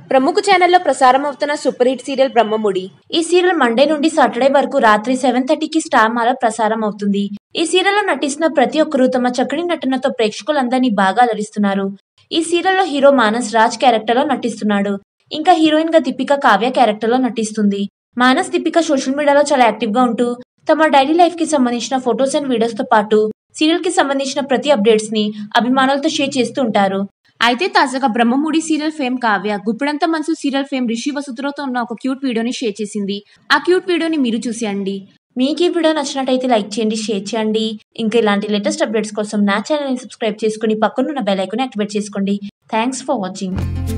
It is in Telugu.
ప్రముఖ ఛానల్లో ప్రసారం అవుతున్న సూపర్ హిట్ సీరియల్ బ్రహ్మముడి ఈ సీరియల్ మండే నుండి సాటర్డే వరకు రాత్రి సెవెన్ థర్టీకి స్టార్ మాలో ప్రసారం అవుతుంది ఈ సీరియల్లో నటిస్తున్న ప్రతి ఒక్కరూ తమ చక్కని నటనతో ప్రేక్షకులందరినీ బాగా అలరిస్తున్నారు ఈ సీరియల్లో హీరో మానస్ రాజ్ క్యారెక్టర్లో నటిస్తున్నాడు ఇంకా హీరోయిన్ గా దీపిక కావ్య క్యారెక్టర్లో నటిస్తుంది మానస్ దీపిక సోషల్ మీడియాలో చాలా యాక్టివ్ గా ఉంటూ తమ డైలీ లైఫ్ కి సంబంధించిన ఫొటోస్ అండ్ వీడియోస్ తో పాటు సీరియల్ కి సంబంధించిన ప్రతి అప్డేట్స్ ని అభిమానులతో షేర్ చేస్తూ ఉంటారు అయితే తాజాగా Brahmamudi serial fame Kavya Guppidantha Manasu serial fame Rishi వసుతులతో ఉన్న ఒక క్యూట్ వీడియోని షేర్ చేసింది ఆ క్యూట్ వీడియోని మీరు చూసేయండి మీకు ఈ వీడియో నచ్చినట్టయితే లైక్ చేయండి షేర్ చేయండి ఇంకా ఇలాంటి లేటెస్ట్ అప్డేట్స్ కోసం నా ఛానల్ని సబ్స్క్రైబ్ చేసుకుని పక్కనున్న బెల్ ఐకాన్ యాక్టివేట్ చేసుకోండి థ్యాంక్స్ ఫర్ వాచింగ్